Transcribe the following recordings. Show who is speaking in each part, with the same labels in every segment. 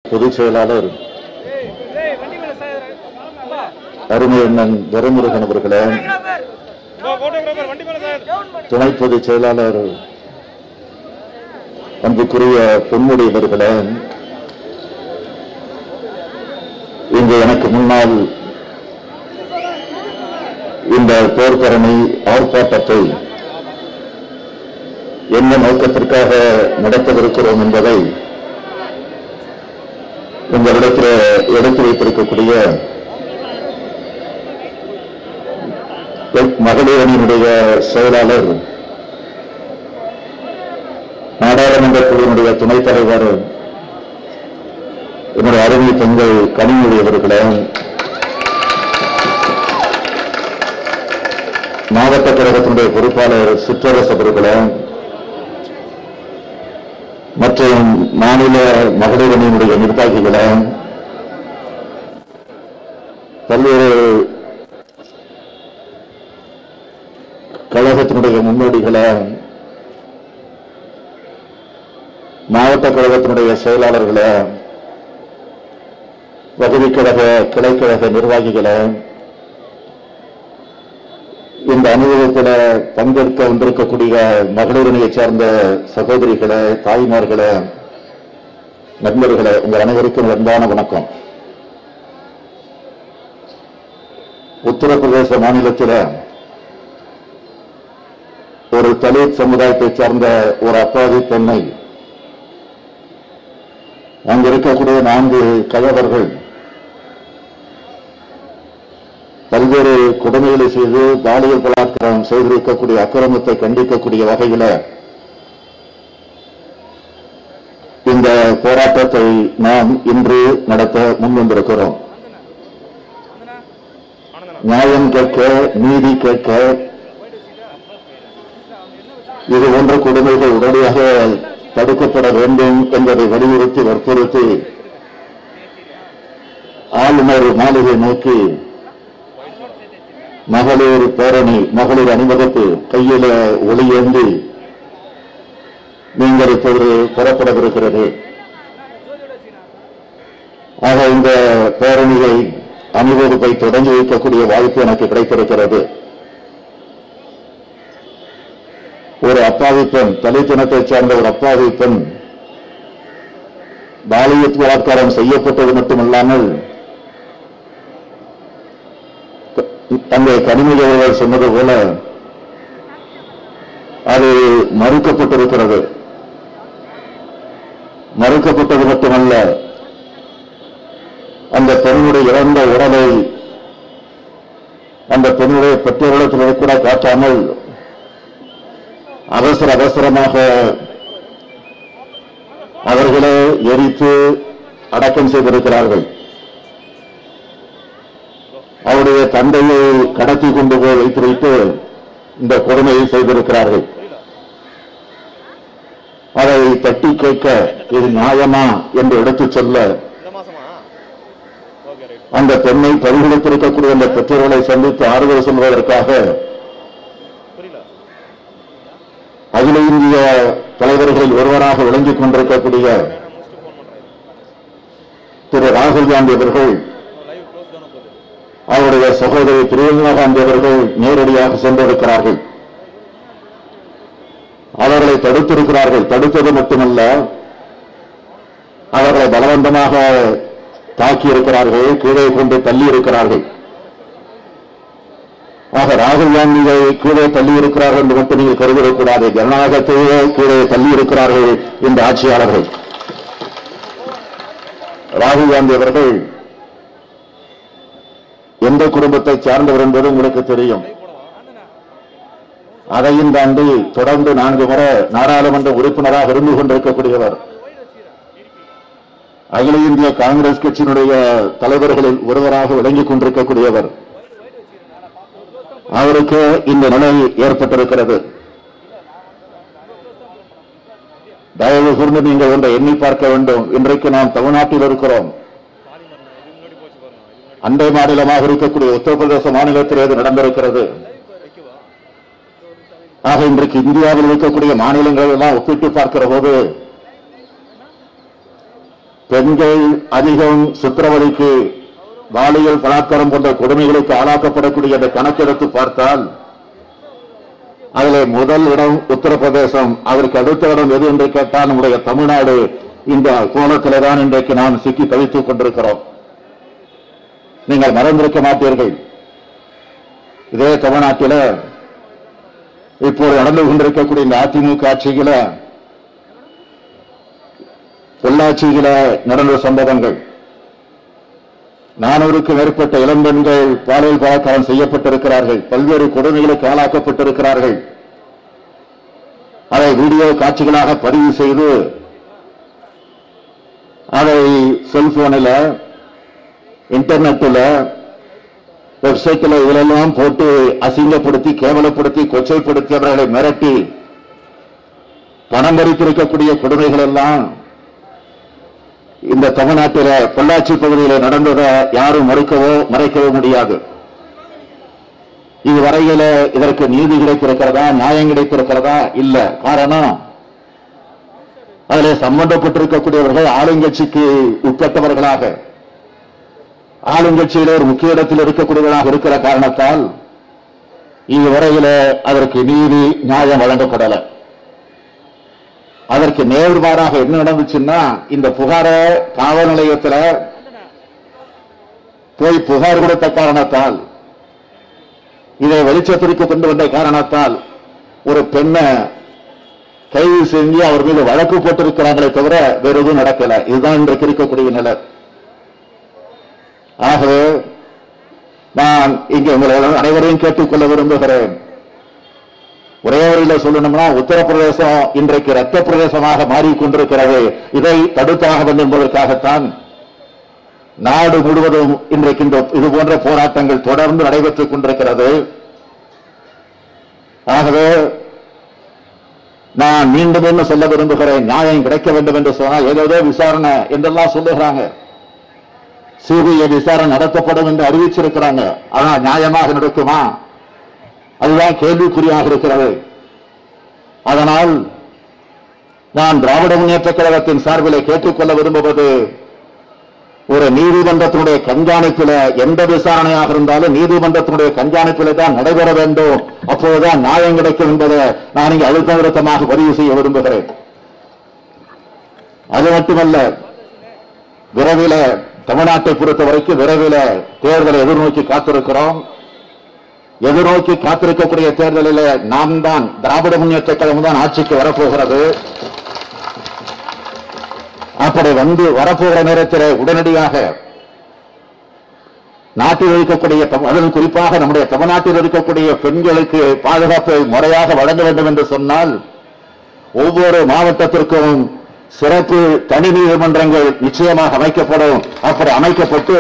Speaker 1: பொதுச் செயலாளர் அருமை அண்ணன் துரைமுருகன் அவர்களே துணை பொதுச் செயலாளர் அன்புக்குரிய பொன்முடி அவர்களே இங்கு எனக்கு முன்னால் இந்த போர்க்கரணை ஆர்ப்பாட்டத்தை என்ன நோக்கத்திற்காக நடத்தவிருக்கிறோம் என்பதை உங்களிடத்தில் எடுத்து வைத்திருக்கக்கூடிய மகளிர் அணியினுடைய செயலாளர் நாடாளுமன்ற குழுவினுடைய துணைத் தலைவர் என்னுடைய அருமை பெண்கள் கனிமொழி அவர்களே மாவட்ட கழகத்தினுடைய பொறுப்பாளர் சிற்றரசு அவர்களே மற்றும் மாநில மகளிர் அணியினுடைய நிர்வாகிகளே பல்வேறு கழகத்தினுடைய முன்னோடிகளே மாவட்ட கழகத்தினுடைய செயலாளர்களே வகுதிக் கழக கிளைக்கழக நிர்வாகிகளே இந்த அனுபவத்தில் பங்கேற்க வந்திருக்கக்கூடிய மகளிரணியைச் சார்ந்த சகோதரிகளே தாய்மார்களே நண்பர்களே உங்கள் அனைவருக்கும் அன்பான வணக்கம் உத்தரப்பிரதேச மாநிலத்தில் ஒரு தலித் சமுதாயத்தைச் சார்ந்த ஒரு அப்பாவி பெண்ணை அங்கு இருக்கக்கூடிய நான்கு கழவர்கள் பல்வேறு கொடுமைகளை செய்து பாலியல் பலாத்காரம் செய்திருக்கக்கூடிய அக்கிரமத்தை கண்டிக்கக்கூடிய வகையில இந்த போராட்டத்தை நாம் இன்று நடத்த முன்வந்திருக்கிறோம் நியாயம் கேட்க நீதி கேட்க இது போன்ற கொடுமைகள் உடனடியாக தடுக்கப்பட வேண்டும் என்பதை வலியுறுத்தி வற்புறுத்தி ஆளுநர் மாளிகை நோக்கி மகளிர் பேரணி மகளிர் அணிவகுப்பு கையில ஒளியேந்தி நீங்கள் இப்போது புறப்படவிருக்கிறது ஆக இந்த பேரணியை அணிவகுப்பை தொடங்கி வைக்கக்கூடிய வாய்ப்பு எனக்கு கிடைத்திருக்கிறது ஒரு அப்பாவி பெண் தலித்தினத்தைச் சேர்ந்த ஒரு அப்பாவி பெண் பாலியல் பலாத்காரம் செய்யப்பட்டது மட்டுமல்லாமல் தந்தை கனிமொழி அவர்கள் சொன்னது போல அது மறுக்கப்பட்டிருக்கிறது மறுக்கப்பட்டது மட்டுமல்ல அந்த பெண்ணுடைய இறந்த உடலை அந்த பெண்ணுடைய பெற்றோரிடத்தில் கூட காட்டாமல் அவசர அவசரமாக அவர்களே எரித்து அடக்கம் செய்திருக்கிறார்கள் அவருடைய தந்தையை கடத்தி கொண்டு போய் வைத்துவிட்டு இந்த கொடுமையை செய்திருக்கிறார்கள் அதை தட்டி கேட்க இது நியாயமா என்று எடுத்துச் சொல்ல
Speaker 2: இந்த மாசமா ஓகே ரைட்
Speaker 1: அந்த பெண்ணை பரிகணித்திருக்கக்கூடிய அந்த பெற்றோர்களை சந்தித்து ஆறுதல் சொல்வதற்காக
Speaker 2: புரியல
Speaker 1: அகில இந்திய தலைவர்களில் ஒருவராக விளங்கிக் கொண்டிருக்கக்கூடிய
Speaker 2: நான் முடிச்சுட்டு ஃபோன் பண்றேன்
Speaker 1: திரு ராகுல் காந்தி அவர்கள்
Speaker 2: லைவ் க்ளோஸ் தானே போகுது
Speaker 1: அவருடைய சகோதரி பிரியங்கா காந்தி அவர்கள் நேரடியாக சென்றிருக்கிறார்கள் அவர்களை தடுத்திருக்கிறார்கள் தடுத்தது மட்டுமல்ல அவர்களை பலவந்தமாக தாக்கி இருக்கிறார்கள் கீழே கொண்டு தள்ளி இருக்கிறார்கள் ஆக ராகுல் காந்தியை கீழே தள்ளி இருக்கிறார்கள் என்று மட்டும் நீங்கள் கருதிடக்கூடாது ஜனநாயகத்தையே கீழே தள்ளி இருக்கிறார்கள் இந்த ஆட்சியாளர்கள் ராகுல் காந்தி அவர்கள் எந்த குடும்பத்தை சார்ந்தவர் என்பது உங்களுக்கு தெரியும் அதையும் தாண்டி தொடர்ந்து நான்கு முறை நாடாளுமன்ற உறுப்பினராக இருந்து கொண்டிருக்கக்கூடியவர் அகில இந்திய காங்கிரஸ் கட்சியினுடைய தலைவர்களில் ஒருவராக விளங்கிக் கொண்டிருக்கக்கூடியவர் அவருக்கு இந்த நிலை ஏற்பட்டிருக்கிறது தயவு கூர்ந்து நீங்கள் ஒன்றை எண்ணி பார்க்க வேண்டும் இன்றைக்கு நாம் தமிழ்நாட்டில் இருக்கிறோம்
Speaker 2: சாரி மரணம் இது முன்னாடி போச்சு பாருங்க இது முன்னாடி
Speaker 1: அண்டை மாநிலமாக இருக்கக்கூடிய உத்தரப்பிரதேச மாநிலத்தில் இது நடந்திருக்கிறது
Speaker 2: வைக்கவா
Speaker 1: ஆக இன்றைக்கு இந்தியாவில் இருக்கக்கூடிய மாநிலங்கள் எல்லாம் ஒப்பிட்டு பார்க்கிற போது பெண்கள் அதிகம் சித்திரவதைக்கு பாலியல் பலாத்காரம் போன்ற கொடுமைகளுக்கு ஆளாக்கப்படக்கூடிய அந்த கணக்கெடுத்து பார்த்தால் அதிலே முதல் இடம் உத்தரப்பிரதேசம் அதற்கு அடுத்த இடம் எது என்று கேட்டால் நம்முடைய தமிழ்நாடு இந்த கோலத்திலே தான் இன்றைக்கு நாம் சிக்கி தவித்துக் கொண்டிருக்கிறோம் நீங்கள் மறந்திருக்க மாட்டீர்கள் இதே தமிழ்நாட்டில இப்போது நடந்து கொண்டிருக்கக்கூடிய இந்த அதிமுக ஆட்சியில பொள்ளாச்சியில நடந்த சம்பவங்கள் நானூறுக்கும் மேற்பட்ட இளம்பெண்கள் பாலியல் பலாத்காரம் செய்யப்பட்டிருக்கிறார்கள் பல்வேறு கொடுமைகளுக்கு ஆளாக்கப்பட்டிருக்கிறார்கள் அதை வீடியோ காட்சிகளாக பதிவு செய்து அதை செல்போனில் இன்டர்நெட்டில் வெப்சைட்டில் இதிலெல்லாம் போட்டு அசிங்கப்படுத்தி கேவலப்படுத்தி கொச்சைப்படுத்தி அவர்களை மிரட்டி பணம் பறித்திருக்கக்கூடிய கொடுமைகள் எல்லாம் இந்த தமிழ்நாட்டில பொள்ளாச்சி பகுதியில் நடந்ததை யாரும் மறுக்கவோ மறைக்கவோ முடியாது இதுவரையில இதற்கு நீதி கிடைத்திருக்கிறதா நியாயம் கிடைத்திருக்கிறதா இல்ல காரணம் அதில் சம்பந்தப்பட்டிருக்கக்கூடியவர்கள் ஆளுங்கட்சிக்கு உட்பட்டவர்களாக ஆளுங்கட்சியில ஒரு முக்கிய இடத்தில் இருக்கக்கூடியவர்களாக இருக்கிற காரணத்தால் இதுவரையில அதற்கு நீதி நியாயம் வழங்கப்படல அதற்கு நேர்மாறாக என்ன நடந்துச்சுன்னா இந்த புகார காவல் நிலையத்துல போய் புகார் கொடுத்த காரணத்தால் இதை வெளிச்சத்திற்கு கொண்டு வந்த காரணத்தால் ஒரு பெண்ணை கைது செஞ்சு அவர் மீது வழக்கு போட்டிருக்கிறாங்களே தவிர வேற எதுவும் நடக்கல இதுதான் இன்றைக்கு இருக்கக்கூடிய நிலை ஆகவே நான் இங்கே உங்களை அனைவரையும் கேட்டுக்கொள்ள விரும்புகிறேன் ஒரே வழியில சொல்லணும்னா உத்தரப்பிரதேசம் இன்றைக்கு ரத்த பிரதேசமாக மாறிக்கொண்டிருக்கிறது இதை தடுத்தாக வேண்டும் என்பதற்காகத்தான் நாடு முழுவதும் இன்றைக்கு இந்த இது போன்ற போராட்டங்கள் தொடர்ந்து நடைபெற்றுக் கொண்டிருக்கிறது ஆகவே நான் மீண்டும் என்ன சொல்ல விரும்புகிறேன் நியாயம் கிடைக்க வேண்டும் என்று சொன்னால் ஏதேதோ விசாரணை என்றெல்லாம் சொல்லுகிறாங்க சிபிஐ விசாரணை நடத்தப்படும் என்று அறிவிச்சிருக்கிறாங்க ஆனா நியாயமாக நடக்குமா அதுதான் கேள்விக்குறியாக இருக்கிறது அதனால் நான் திராவிட முன்னேற்ற கழகத்தின் சார்பில் கேட்டுக்கொள்ள விரும்புவது ஒரு நீதிமன்றத்தினுடைய கண்காணிப்பில எந்த விசாரணையாக இருந்தாலும் நீதிமன்றத்தினுடைய கண்காணிப்பில தான் நடைபெற வேண்டும் அப்போதுதான் நியாயம் கிடைக்கும் என்பதை நான் இங்கு அழுத்த நிறுத்தமாக பதிவு செய்ய விரும்புகிறேன் அது மட்டுமல்ல விரைவில தமிழ்நாட்டை பொறுத்த வரைக்கும் விரைவில தேர்தலை எதிர்நோக்கி காத்திருக்கிறோம் எதிர்நோக்கி காத்திருக்கக்கூடிய தேர்தலில் நாம் தான் திராவிட முன்னேற்ற கழகம் தான் ஆட்சிக்கு வரப்போகிறது அப்படி வந்து வரப்போகிற நேரத்தில் உடனடியாக நாட்டில் இருக்கக்கூடிய தம்- அதிலும் குறிப்பாக நம்முடைய தமிழ்நாட்டில் இருக்கக்கூடிய பெண்களுக்கு பாதுகாப்பை முறையாக வழங்க வேண்டும் என்று சொன்னால் ஒவ்வொரு மாவட்டத்திற்கும் சிறப்பு தனி நீதிமன்றங்கள் நிச்சயமாக அமைக்கப்படும் அப்படி அமைக்கப்பட்டு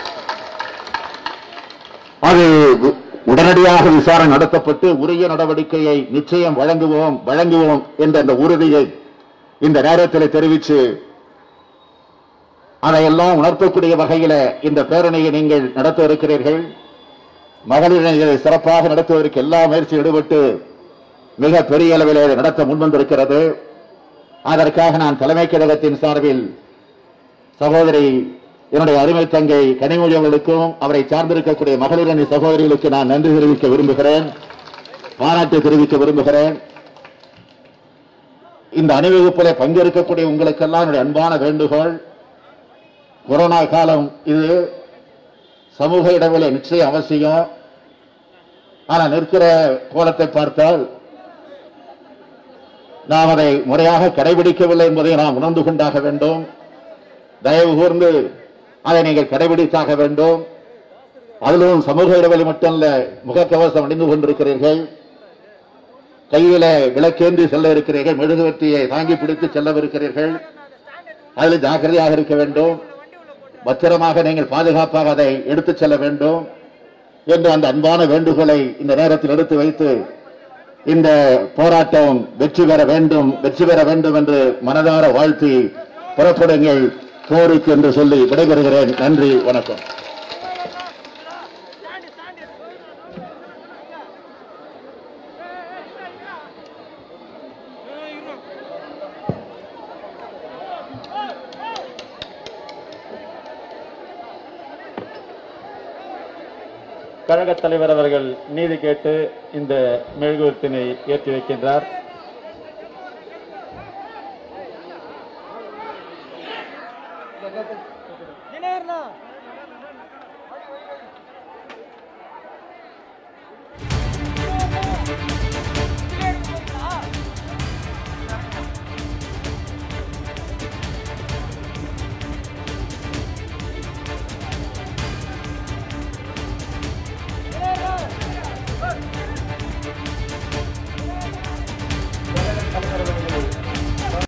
Speaker 1: அது உ- உடனடியாக விசாரணை நடத்தப்பட்டு உரிய நடவடிக்கையை நிச்சயம் வழங்குவோம் வழங்குவோம் என்ற அந்த உறுதியை இந்த நேரத்தில் தெரிவித்து அதையெல்லாம் உணர்த்தக்கூடிய வகையில இந்த பேரணியை நீங்கள் நடத்த இருக்கிறீர்கள் மகளிரை சிறப்பாக நடத்துவதற்கு எல்லா முயற்சியும் ஈடுபட்டு மிக பெரிய அளவில் இதை நடத்த முன்வந்திருக்கிறது அதற்காக நான் தலைமை கழகத்தின் சார்பில் சகோதரி என்னுடைய அருமை தங்கை கனிமொழி அவர்களுக்கும் அவரை சார்ந்திருக்கக்கூடிய மகளிரணி சகோதரிகளுக்கு நான் நன்றி தெரிவிக்க விரும்புகிறேன் பாராட்டு தெரிவிக்க விரும்புகிறேன் இந்த அணிவகுப்பிலே பங்கேற்கக்கூடிய உங்களுக்கெல்லாம் என்னுடைய அன்பான வேண்டுகோள் கொரோனா காலம் இது சமூக இடைவெளி நிச்சயம் அவசியம் ஆனா நிற்கிற கோலத்தை பார்த்தால் நாம் அதை முறையாக கடைபிடிக்கவில்லை என்பதை நாம் உணர்ந்து கொண்டாக வேண்டும் தயவு கூர்ந்து அதை நீங்கள் கடைபிடித்தாக வேண்டும் அதிலும் சமூக இடைவெளி மட்டுமல்ல முகக்கவசம் அணிந்து கொண்டிருக்கிறீர்கள் கையில விளக்கேந்தி செல்ல இருக்கிறீர்கள் மெழுகுவர்த்தியை தாங்கி பிடித்து செல்லவிருக்கிறீர்கள் அதில் ஜாக்கிரதையாக இருக்க வேண்டும் பத்திரமாக நீங்கள் பாதுகாப்பாக அதை எடுத்துச் செல்ல வேண்டும் என்று அந்த அன்பான வேண்டுகோளை இந்த நேரத்தில் எடுத்து வைத்து இந்த போராட்டம் வெற்றி பெற வேண்டும் வெற்றி பெற வேண்டும் என்று மனதார வாழ்த்தி புறப்படுங்கள் போருக்கு என்று சொல்லி விடைபெறுகிறேன் நன்றி வணக்கம்
Speaker 3: கழகத் தலைவர் அவர்கள் நீதி கேட்டு இந்த மெழுகுவர்த்தினை ஏற்றி வைக்கின்றார்